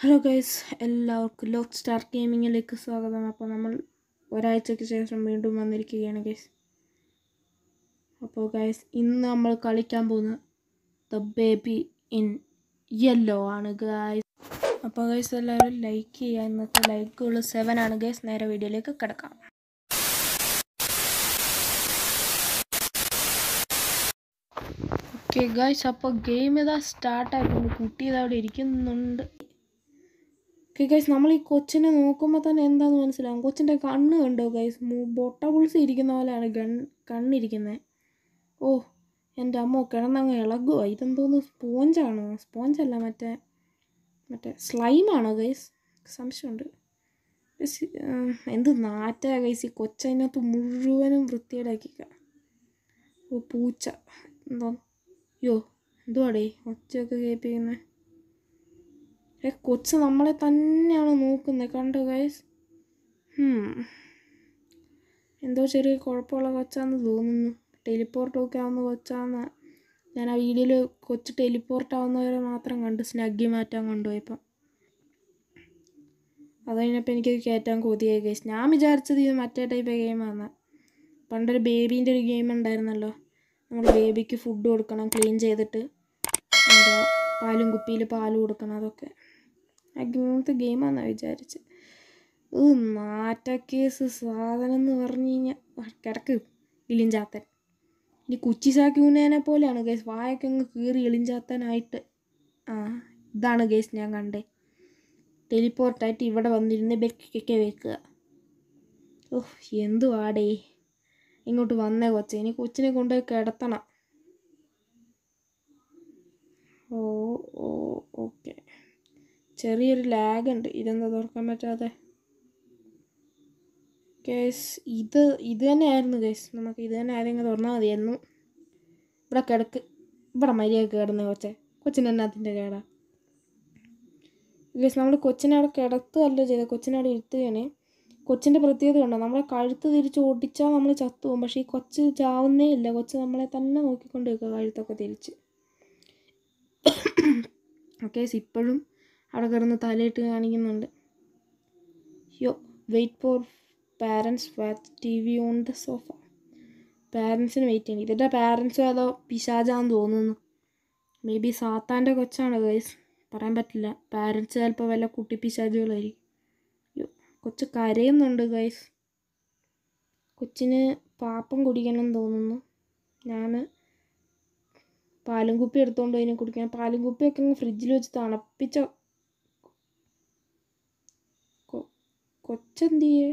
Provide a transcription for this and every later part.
Hello guys എല്ലാവർക്കും lock star ഗെയിമിങ്ങിലേക്ക് സ്വാഗതം അപ്പോൾ നമ്മൾ ഒരാഴ്ചയ്ക്ക് ശേഷം വീണ്ടും വന്നിരിക്കുകയാണ് ഗൈസ് അപ്പോൾ ഗൈസ് ഇന്ന് നമ്മൾ കളിക്കാൻ പോകുന്നത് ദ ബേബി ഇൻ യെല്ലോ ആണ് ഗൈസ് അപ്പോൾ ഗൈസ് എല്ലാവരും ലൈക്ക് ചെയ്യുക ഇന്നത്തെ ലൈക്കുകൾ സെവൻ ആണ് ഗൈസ് നേരെ വീഡിയോയിലേക്ക് കിടക്കാം ഓക്കെ ഗൈസ് അപ്പോൾ ഗെയിം ഇതാ സ്റ്റാർട്ടായിട്ടുണ്ട് കുട്ടി ഇതാ അവിടെ ഇരിക്കുന്നുണ്ട് ഓക്കെ ഗൈസ് നമ്മൾ ഈ കൊച്ചിനെ നോക്കുമ്പോൾ തന്നെ എന്താണെന്ന് മനസ്സിലാവും കൊച്ചിൻ്റെ കണ്ണ് കണ്ടോ ഗൈസ് ബൊട്ട പുളിസ് ഇരിക്കുന്ന പോലെയാണ് ഗൺ കണ്ണിരിക്കുന്നത് ഓ എൻ്റെ അമ്മ കിടന്നങ്ങ് ഇളകുക ഇതെന്തോന്ന് സ്പോഞ്ചാണോ സ്പോഞ്ചല്ല മറ്റേ മറ്റേ സ്ലൈമാണോ ഗൈസ് സംശയമുണ്ട് ഗൈസ്, ഉം, എന്ത് നാറ്റാ ഗൈസ് ഈ കൊച്ചതിനകത്ത് മുഴുവനും വൃത്തിയേടാക്കിക്ക ഓ പൂച്ച എന്തോ യോ എന്തുവാടേ ഒച്ചയൊക്കെ കേൾപ്പിക്കുന്നത് ഏ കൊച്ച് നമ്മളെ തന്നെയാണ് നോക്കുന്നത് കണ്ടോ ഗൈസ് എന്തോ ചെറിയ കുഴപ്പമുള്ള കൊച്ചാന്ന് തോന്നുന്നു ടെലിപ്പോർട്ടൊക്കെ ആവുന്ന കൊച്ചാന്ന് ഞാൻ ആ വീഡിയോയിൽ കൊച്ച് ടെലിപ്പോർട്ട് ആവുന്നവരെ മാത്രം കണ്ടു സ്നഗ്ഗി മാറ്റാൻ കൊണ്ടുപോയപ്പം അത് കഴിഞ്ഞപ്പോൾ എനിക്കത് കയറ്റാൻ കൊതിയായി ഗൈസ് ഞാൻ വിചാരിച്ചത് ഇത് മറ്റേ ടൈപ്പ് ഗെയിമാണ് പണ്ടൊരു ബേബീൻ്റെ ഒരു ഗെയിം ഉണ്ടായിരുന്നല്ലോ നമ്മൾ ബേബിക്ക് ഫുഡ് കൊടുക്കണം ക്ലീൻ ചെയ്തിട്ട് എന്താ പാലും കുപ്പിയിൽ പാൽ കൊടുക്കണം അതൊക്കെ അങ്ങനത്തെ ഗെയിമാണെന്നാണ് വിചാരിച്ചത് ഓ നാറ്റ കേസ് സാധനം എന്ന് പറഞ്ഞു കഴിഞ്ഞാൽ കിടക്ക് ഇളിഞ്ചാത്തൻ ഇനി കുച്ചിസാക്കി ഉന്നേനെ പോലെയാണ് ഗേസ് വായൊക്കെ അങ്ങ് കീറി എളിഞ്ചാത്തനായിട്ട് ആ ഇതാണ് ഗേസ് ഞാൻ കണ്ടേ ടെലിപ്പോർട്ടായിട്ട് ഇവിടെ വന്നിരുന്ന് ബെക്കൊക്കെ വെക്കുക ഓഹ് എന്തുവാടേ ഇങ്ങോട്ട് വന്നേ കൊച്ചെ ഇനി കൊച്ചിനെ കൊണ്ടുപോയി കിടത്തണം ഓ ഓ ഓക്കെ ചെറിയൊരു ലാഗ് ഉണ്ട് ഇതെന്താ തുറക്കാൻ പറ്റാതെ കേസ് ഇത് ഇത് തന്നെയായിരുന്നു കേസ് നമുക്ക് ഇത് തന്നെ ആരെങ്കിലും തുറന്നാൽ മതിയായിരുന്നു ഇവിടെ കിടക്ക് ഇവിടെ മര്യാദ കിടന്ന് കൊച്ചെ കൊച്ചിന് എന്നാത്തിൻ്റെ കേടാ കേസ് നമ്മൾ കൊച്ചിനെ അവിടെ കിടത്തുകയല്ല ചെയ്തത് കൊച്ചിനെ അവിടെ ഇരുത്തുകയാണ് കൊച്ചിൻ്റെ പ്രത്യേകത ഉണ്ടോ നമ്മളെ കഴുത്ത് തിരിച്ച് ഓടിച്ചാൽ നമ്മൾ ചത്തു പോകും പക്ഷേ ഈ കൊച്ച് ചാവുന്നേ ഇല്ല കൊച്ച് നമ്മളെ തന്നെ നോക്കിക്കൊണ്ട് വെക്കുക കഴുത്തൊക്കെ തിരിച്ച് ഓക്കെ ഇപ്പോഴും അവിടെ കിടന്ന് തലയിട്ട് കാണിക്കുന്നുണ്ട് yo wait for parents watch TV on the sofa പാരൻസിന് വെയിറ്റ് ചെയ്യണം ഇതിൻ്റെ പാരൻസും ഏതോ പിശാചാന്ന് തോന്നുന്നു മേ ബി സാത്താൻ്റെ കൊച്ചാണ് ഗൈസ് പറയാൻ പറ്റില്ല പാരൻസ് ചിലപ്പോൾ വല്ല കുട്ടി പിശാചുകളായിരിക്കും യോ കൊച്ച് കരയുന്നുണ്ട് ഗൈസ് കൊച്ചിന് പാപ്പം കുടിക്കണം തോന്നുന്നു ഞാൻ പാലും കുപ്പി എടുത്തുകൊണ്ട് അതിനെ കുടിക്കണം പാലും കുപ്പിയൊക്കെ അങ്ങ് ഫ്രിഡ്ജിൽ വെച്ച് തണുപ്പിച്ച കൊ- കൊച്ചെന്തിയേ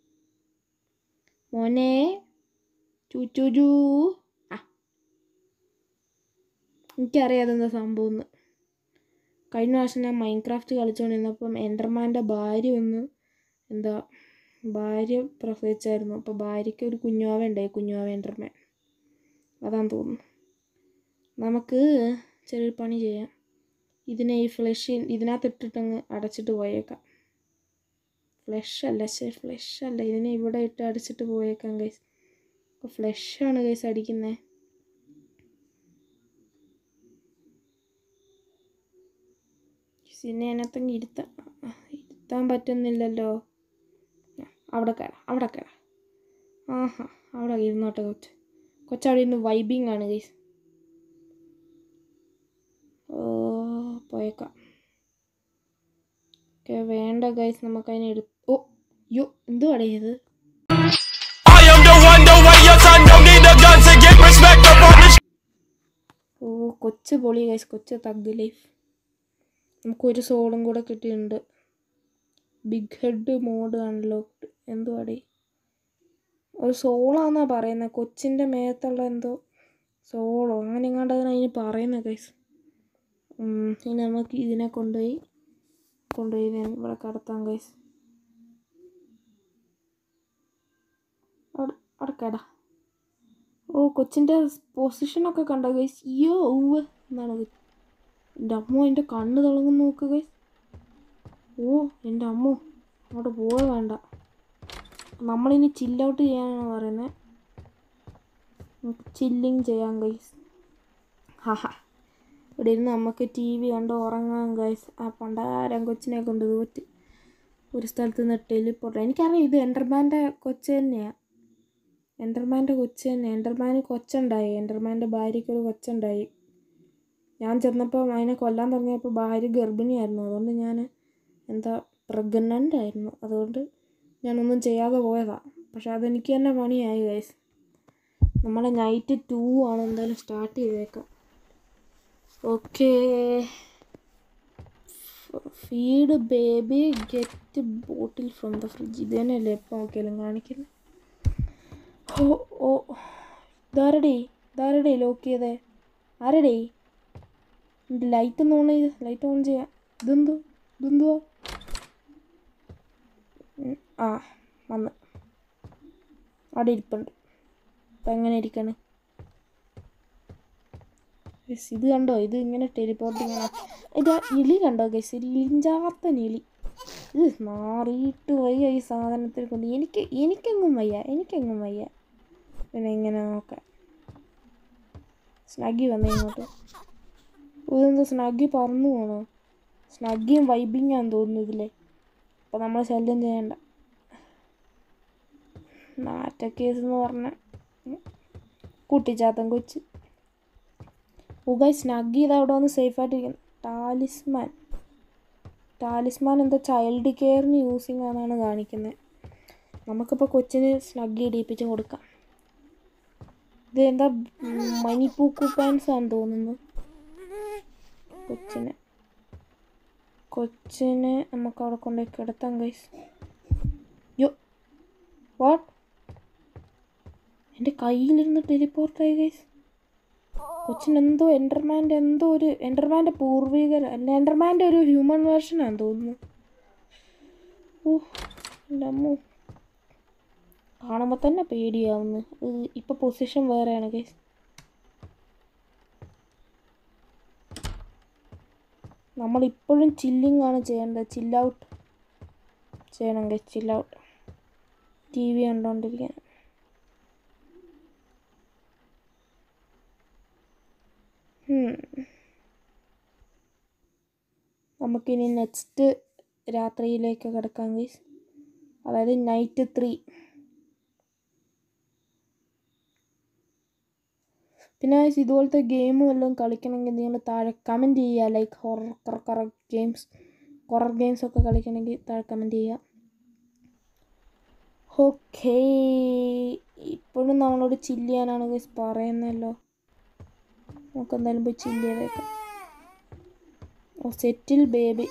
മോനെ ചൂച്ചൂജൂ ആ എനിക്കറിയാം അതെന്താ സംഭവം എന്ന് കഴിഞ്ഞ പ്രാവശ്യം ഞാൻ മൈൻക്രാഫ്റ്റ് കളിച്ചുകൊണ്ടിരുന്നപ്പം എൻ്റർമാൻ്റെ ഭാര്യ ഒന്ന് എന്താ ഭാര്യ പ്രസവിച്ചായിരുന്നു അപ്പോൾ ഭാര്യയ്ക്ക് ഒരു കുഞ്ഞുവാവ ഉണ്ടായി കുഞ്ഞുവാവ എൻ്റർമാൻ അതാന്ന് തോന്നുന്നു നമുക്ക് ചെറിയൊരു പണി ചെയ്യാം ഇതിനെ ഈ ഫ്ലഷ് ഇതിനകത്ത് ഇട്ടിട്ടങ്ങ് അടച്ചിട്ട് പോയേക്കാം ഫ്ലഷ് അല്ല ശേ ഫ്ലഷ് അല്ല ഇതിനെ ഇവിടെ ഇട്ട് അടച്ചിട്ട് പോയേക്കാം ഗൈസ് അപ്പോൾ ഫ്ലഷാണ് ഗൈസ് അടിക്കുന്നത് ഇതിനെ അതിനകത്തങ്ങ് ഇരുത്താൻ ഇരുത്താൻ പറ്റുന്നില്ലല്ലോ ആ, അവിടെ കയറാം അവിടെ കയറാം ആഹാ അവിടെ ഇരുന്നോട്ടെ കൊച്ച് കൊച്ചവിടെ ഇരുന്ന് വൈബിങ് ആണ് ഗൈസ് ഓ പോയേക്കാം ഓക്കെ വേണ്ട ഗൈസ് നമുക്ക് അതിനെ എടു ഓ യോ എന്തുവാടേ ഇത് I am the one, the way your son don't need a gun to get respect up on the ഓ കൊച്ചു പൊളി ഗൈസ് കൊച്ചു തഗ് ലൈഫ് നമുക്കൊരു സോളും കൂടെ കിട്ടിയിട്ടുണ്ട് ബിഗ് ഹെഡ് മോഡ് അൺലോക്ക്ഡ് എന്തുവാടേ ഒരു സോളാന്നാ പറയുന്നത് കൊച്ചിൻ്റെ മേത്തുള്ള എന്തോ സോളോ അങ്ങനെ എങ്ങാണ്ട് അതിന് അതിന് പറയുന്നത് ഗൈസ് ഇനി നമുക്ക് ഇതിനെ കൊണ്ടുപോയി കൊണ്ടുപോയി ഇതിനെ ഇവിടെ കടത്താം ഗൈസ് അവിടെ അവിടെ കട ഓ കൊച്ചിൻ്റെ പൊസിഷനൊക്കെ കണ്ടോ ഗൈസ് അയ്യോ ഊവ് എന്നാണ് ഇത് എൻ്റെ അമ്മോ എൻ്റെ കണ്ണ് തിളങ്ങും നോക്ക് ഗൈസ് ഓ എൻ്റെ അമ്മോ അങ്ങോട്ട് പോവേ വേണ്ട നമ്മളിനി ചില്ല് ഔട്ട് ചെയ്യാനാണ് പറയുന്നത് നമുക്ക് ചില്ലിങ് ചെയ്യാം ഗൈസ് ഹാഹാ ഇവിടെ ഇരുന്ന് നമുക്ക് ടി വി കണ്ട് ഉറങ്ങാം ഗൈസ് ആ പണ്ടാരം കൊച്ചിനെ കൊണ്ട് തോറ്റ് ഒരു സ്ഥലത്ത് നിന്ന് ടെലിപ്പോർട്ട് എനിക്കറിയാം ഇത് എൻ്റർമാൻ്റെ കൊച്ച് തന്നെയാണ് എൻ്റർമാൻ്റെ കൊച്ച് തന്നെ എൻ്റർമാന് കൊച്ചുണ്ടായി എൻ്റർമാൻ്റെ ഭാര്യയ്ക്ക് ഒരു കൊച്ചുണ്ടായി ഞാൻ ചെന്നപ്പോൾ അതിനെ കൊല്ലാൻ തുടങ്ങിയപ്പോൾ ഭാര്യ ഗർഭിണിയായിരുന്നു അതുകൊണ്ട് ഞാൻ എന്താ പ്രഗ്നൻ്റ് ആയിരുന്നു അതുകൊണ്ട് ഞാനൊന്നും ചെയ്യാതെ പോയതാണ് പക്ഷെ അതെനിക്ക് തന്നെ പണിയായി ഗൈസ് നമ്മളെ നൈറ്റ് ടു ആണ് എന്തായാലും സ്റ്റാർട്ട് ചെയ്തേക്കാം okay feed baby get bottle from the fridge ഇത് തന്നെയല്ലേ എപ്പോൾ നോക്കിയാലും കാണിക്കുന്നത് ഓ ഓ ഇതാരടേ ഇതാരടേ ലോക്ക് ചെയ്തേ ആരടേ ലൈറ്റ് ഒന്ന് ഓൺ ചെയ്ത് ലൈറ്റ് ഓൺ ചെയ്യാം ഇതെന്തോ ഇതെന്തുവാ ഉം, ആ വന്ന് അവിടെ ഇരിപ്പുണ്ട് അപ്പം എങ്ങനെ ഇരിക്കണ് ഗയ്സ്, ഇത് കണ്ടോ ഇത് ഇങ്ങനെ ടെലിപ്പോർട്ട് ഇങ്ങനെ ഇത് എലി കണ്ടോ ഗൈസ് ലിഞ്ചാത്ത എലി ഇത് മാറിയിട്ട് വയ്യ ഈ സാധനത്തിൽ കൊണ്ട് എനിക്ക് എനിക്കെങ്ങും വയ്യ എനിക്കെങ്ങും വയ്യ പിന്നെ ഇങ്ങനെ നോക്കാം സ്നഗ്ഗി വന്നേ ഇങ്ങോട്ട് ഇതെന്താ സ്നഗ്ഗി പറന്നു പോണോ സ്നഗ്ഗിയും വൈബിങ്ങാന്ന് തോന്നുന്നു ഇതിലെ അപ്പം നമ്മൾ ശല്യം ചെയ്യണ്ട നാറ്റക്കേസ് എന്ന് പറഞ്ഞ കുട്ടിച്ചാത്തൻ കൊച്ച് ഉഗായ് സ്നഗ്ഗി ഇത് അവിടെ വന്ന് സേഫായിട്ടിരിക്കുന്നു ടാലിസ്മാൻ ടാലിസ്മാൻ എന്താ ചൈൽഡ് കെയറിന് യൂസിങ് ആണെന്നാണ് കാണിക്കുന്നത് നമുക്കിപ്പോൾ കൊച്ചിന് സ്നഗ്ഗി ഇടിയിപ്പിച്ച് കൊടുക്കാം ഇത് എന്താ മണിപ്പൂക്കു പാൻസ് ആണെന്ന് തോന്നുന്നു കൊച്ചിന് കൊച്ചിനെ നമുക്ക് അവിടെ കൊണ്ടുപോയി കിടത്താം ഗൈസ് യോ വാട്ട് എൻ്റെ കയ്യിലിരുന്ന് ടെലിപ്പോർട്ടായി ഗൈസ് കൊച്ചിനെന്തോ എൻ്റർമാൻ്റെ എന്തോ ഒരു എൻ്റർമാൻ്റെ പൂർവികർ അല്ല എൻ്റർമാൻ്റെ ഒരു ഹ്യൂമൻ വേർഷനാന്ന് തോന്നുന്നു ഓ എൻ്റെ അമ്മോ കാണുമ്പോൾ തന്നെ പേടിയാവുന്നു ഇപ്പോൾ പൊസിഷൻ വേറെയാണ് ഗൈസ് നമ്മളിപ്പോഴും ചില്ലിങ് ആണ് ചെയ്യേണ്ടത് ചില്ല് ഔട്ട് ചെയ്യണം guys chill out TV കണ്ടുകൊണ്ടിരിക്കാൻ Hmm. നമുക്കിനി നെക്സ്റ്റ് രാത്രിയിലേക്ക് കിടക്കാം ഗൈസ് അതായത് നൈറ്റ് ത്രീ പിന്നെ guys ഇതുപോലത്തെ ഗെയിം വല്ലതും കളിക്കണമെങ്കിൽ നിങ്ങൾ താഴെ കമൻറ്റ് ചെയ്യുക ലൈക്ക് ഹൊറർ കുറ ഗെയിംസ് ഹൊറർ ഗെയിംസ് ഒക്കെ കളിക്കണമെങ്കിൽ താഴെ കമൻറ്റ് ചെയ്യുക ഓക്കേ ഇപ്പോഴും നമ്മളോട് ചില്ല് ചെയ്യാനാണ് ഗൈസ് പറയുന്നല്ലോ നമുക്ക് എന്തായാലും പോയി ചില്ല് ചെയ്തേക്കാം ഓ സെറ്റിൽ ബേബി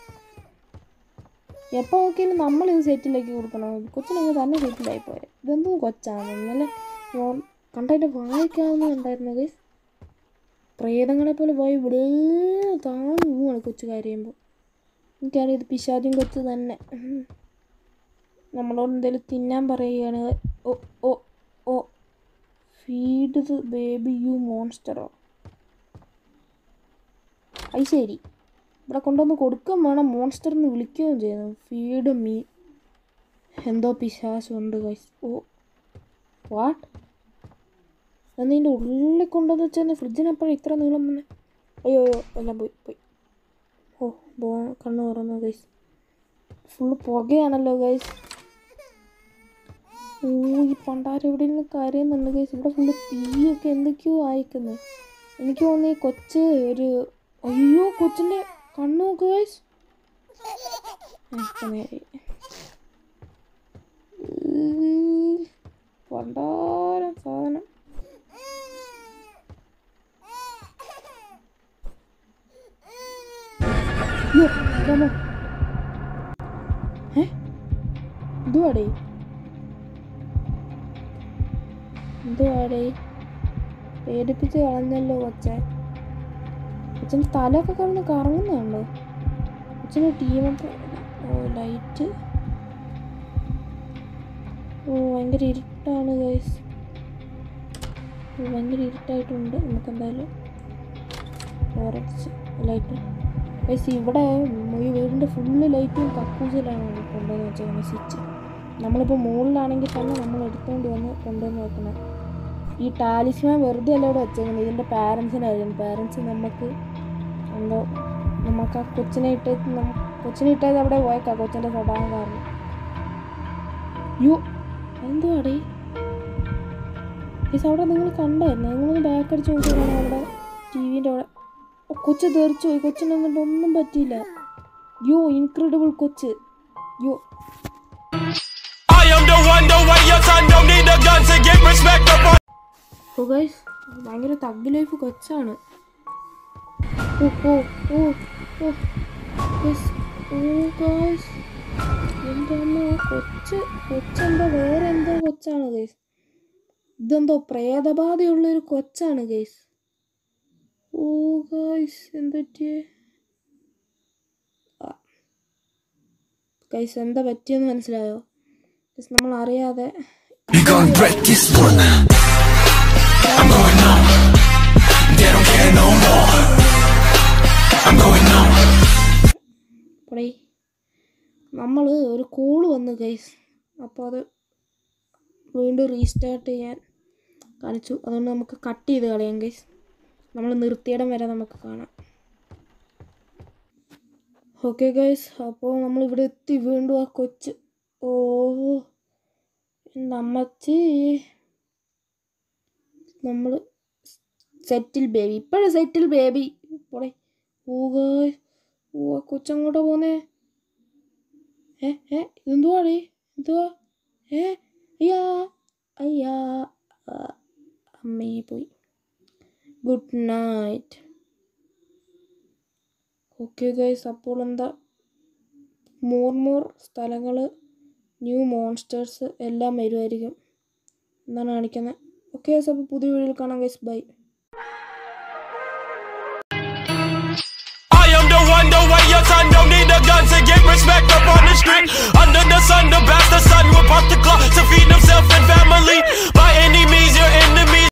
എപ്പോൾ നോക്കിയാലും നമ്മളിത് സെറ്റിലേക്ക് കൊടുക്കണം കൊച്ചിനങ്ങ് തന്നെ സെറ്റിലായി പോയത് ഇതെന്തോ കൊച്ചാണ് ഇന്നലെ നോർ- കണ്ടതിൻ്റെ വായിക്കാവുന്ന ഉണ്ടായിരുന്നു ഗൈസ് പ്രേതങ്ങളെ പോലെ പോയി ഇവിടെ താന്നു പോവാണ് കൊച്ചു കരയുമ്പോൾ എനിക്കറിയാം ഇത് പിശാചും കൊച്ചു തന്നെ ഉം. നമ്മളോട് എന്തെങ്കിലും തിന്നാൻ പറയുകയാണ് ഓ ഓ ഓ ഫീഡ് ദ ബേബി യു മോൺസ്റ്ററോ അത് ശരി ഇവിടെ കൊണ്ടുവന്ന് കൊടുക്കുകയും വേണം മോൺസ്റ്റർ എന്ന് വിളിക്കുകയും ചെയ്യുന്നു ഫീഡ് മീ എന്തോ പിശാസുണ്ട് ഗൈസ് ഓ വാട്ട് എന്നാ ഇതിൻ്റെ ഉള്ളിൽ കൊണ്ടുവന്ന് വെച്ചാൽ ഫ്രിഡ്ജിനെപ്പോഴും ഇത്ര നീളം വന്നെ അയ്യോ അയ്യോ എല്ലാം പോയി പോയി ഓ ബോ കണ്ണു തുറന്നു ഗൈസ് ഫുള്ള് പുകയാണല്ലോ ഗൈസ് ഓ ഈ പണ്ടാരം ഇവിടെ നിന്ന് കരയുന്നുണ്ട് ഗൈസ് ഇവിടെ ഫുള്ള് തീയൊക്കെ എന്തൊക്കെയോ അയക്കുന്നു എനിക്ക് തോന്നുന്നു ഈ കൊച്ച് ഒരു അയ്യോ കൊച്ചിൻ്റെ കണ്ണു നോക്ക് ഗൈസ് പണ്ടാരം സാധനം അയ്യോ, ഇതാമോ. ഏ എന്തുവാടേ എന്തുവാടേ പേടിപ്പിച്ച് കളഞ്ഞല്ലോ കൊച്ചെ കൊച്ചിൻ്റെ തലയൊക്കെ കിടന്ന് കറങ്ങുന്നുണ്ടോ കൊച്ചിൻ്റെ ടീമൊക്കെ ഓ ലൈറ്റ് ഓ ഭയങ്കര ഇരുട്ടാണ് ഗൈസ് ഭയങ്കര ഇരുട്ടായിട്ടുണ്ട് നമുക്ക് എന്തായാലും ഓറച്ച് ലൈറ്റ് ഗൈസ് ഇവിടെ ഈ വീടിൻ്റെ ഫുള്ള് ലൈറ്റും കക്കൂസിലാണ് കൊണ്ടുവന്ന് വെച്ചേക്കുന്നത് സ്വിച്ച് നമ്മളിപ്പോൾ മുകളിലാണെങ്കിൽ തന്നെ നമ്മൾ എടുത്തുകൊണ്ട് വന്ന് കൊണ്ടുവന്ന് വെക്കണം ഈ ടാലിസ്മാൻ വെറുതെ അല്ല ഇവിടെ വെച്ചേക്കുന്നത് ഇതിൻ്റെ പാരൻസിനായിരുന്നു പാരൻസ് നമുക്ക് എന്തോ നമുക്ക് ആ കൊച്ചിനെ ഇട്ട് നം- കൊച്ചിനെ ഇട്ടത് അവിടെ പോയേക്കാം കൊച്ചിൻ്റെ സ്വഭാവം കാരണം യോ എന്തുവാടേ ഈ അവിടെ നിങ്ങൾ കണ്ടായിരുന്നു നിങ്ങളൊന്ന് ബാക്ക് അടിച്ച് നോക്കിയാണ് അവിടെ ടി വിൻ്റെ അവിടെ ഓ, കൊച്ച് തെറിച്ചു പോയി കൊച്ചിന് എന്നിട്ട് ഒന്നും പറ്റിയില്ല യോ ഇൻക്രെഡിബിൾ കൊച്ച് യോ I am the one, the way your son don't need a gun to get respect up on ഓ ഗൈസ് ഭയങ്കര തഗ് ലൈഫ് കൊച്ചാണ് ഓ ഓ ഓ ഓ ഗൈസ് ഓ ഗൈസ് എന്താണോ കൊച്ച് കൊച്ചെന്തോ വേറെ എന്തോ കൊച്ചാണ് ഗൈസ് ഇതെന്തോ പ്രേതബാധയുള്ളൊരു കൊച്ചാണ് ഗൈസ് ഓ ഗൈസ് എന്തൊറ്റിയേ ഗൈസ് എന്താ പറ്റിയെന്ന് മനസ്സിലായോ ഗൈസ് നമ്മൾ അറിയാതെ We gon' break this one. I'm going on. They don't care no more. I'm going on. പൊടേ നമ്മൾ ഒരു കോള് വന്നു ഗൈസ് അപ്പോൾ അത് വീണ്ടും റീസ്റ്റാർട്ട് ചെയ്യാൻ കാണിച്ചു അതുകൊണ്ട് നമുക്ക് കട്ട് ചെയ്ത് കളയാം ഗൈസ് നമ്മൾ നിർത്തിയിടം വരെ നമുക്ക് കാണാം ഓക്കെ ഗൈസ് അപ്പോൾ നമ്മൾ ഇവിടെ എത്തി വീണ്ടും ആ കൊച്ച് ഓ എൻ്റെ അമ്മച്ചി നമ്മൾ സെറ്റിൽ ബേബി ഇപ്പോഴും സെറ്റിൽ ബേബി പോടെ ഓ ഗൈസ് ഓ ആ കൊച്ചങ്ങോട്ടാ പോന്നേ ഏ ഏ ഇതെന്തുവാടേ എന്തുവാ ഏ അയ്യാ അയ്യാ ആ, അമ്മേ പോയി ഗുഡ് നൈറ്റ് ഓക്കെ ഗൈസ് അപ്പോൾ എന്താ മോർ മോർ സ്ഥലങ്ങൾ ന്യൂ മോൺസ്റ്റേഴ്സ് എല്ലാം വരുമായിരിക്കും എന്താണ് കാണിക്കുന്നത് ഓക്കെ ഗൈസ് അപ്പോൾ പുതിയ വീഡിയോയിൽ കാണാം guys bye I am the one, the way your son don't need a gun to get respect up on the street. Under the sun, the best